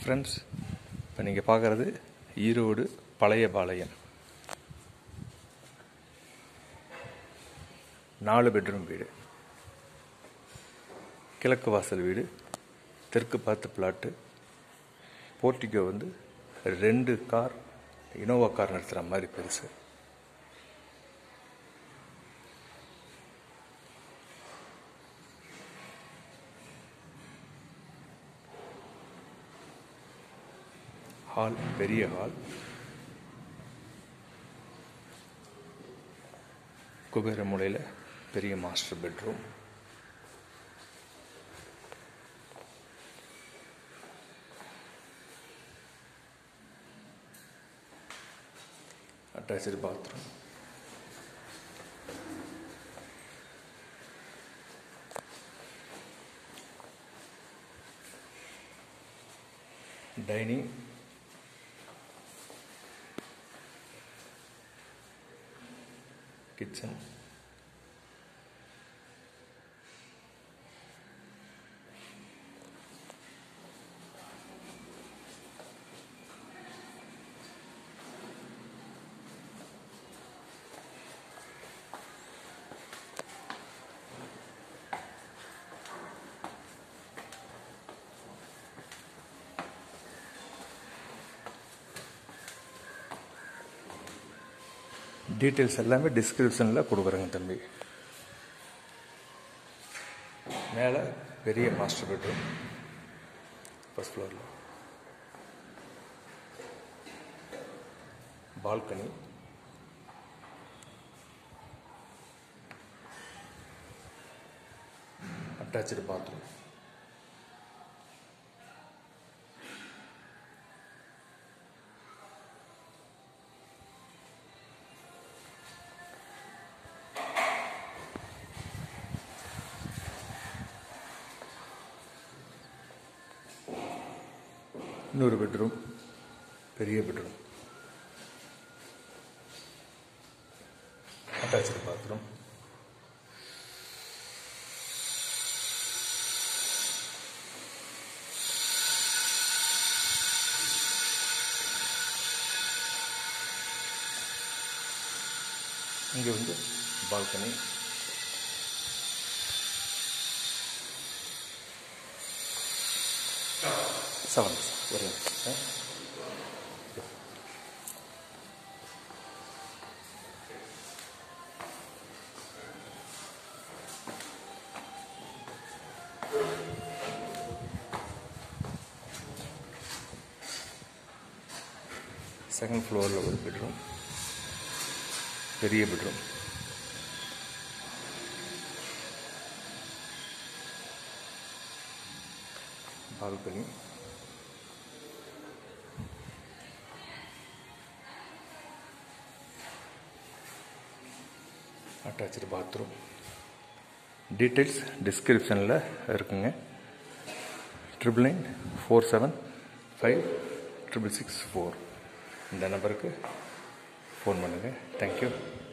friends இப்போ நீங்கள் பார்க்குறது ஈரோடு பழைய பாளையம் நாலு பெட்ரூம் வீடு கிழக்கு வாசல் வீடு தெற்கு பார்த்து பிளாட்டு போர்ட்டிகோ வந்து ரெண்டு கார் இனோவா கார் நிறுத்துகிற மாதிரி பெருசு ஹால் பெரிய ஹால் குபேர மூலையில் பெரிய master bedroom attach bathroom dining kitchen details எல்லாமே டிஸ்கிரிப்ஷனில் கொடுக்குறேங்க தம்பி மேலே பெரிய மாஸ்டர் பெட்ரூம் ஃபஸ்ட் ஃப்ளோரில் பால்கனி அட்டாச்சு பாத்ரூம் இன்னொரு பெட்ரூம் பெரிய பெட்ரூம் அட்டாச்சு பாத்ரூம் இங்கே வந்து பால்கனி செவன் ஒரு நிமிஷம் செகண்ட் ஃப்ளோரில் ஒரு பெட்ரூம் பெரிய bedroom balcony attach bathroom details டிஸ்கிரிப்ஷனில் இருக்குங்க triple nine four seven five triple six four இந்த நம்பருக்கு ஃபோன் பண்ணுங்கள் தேங்க்யூ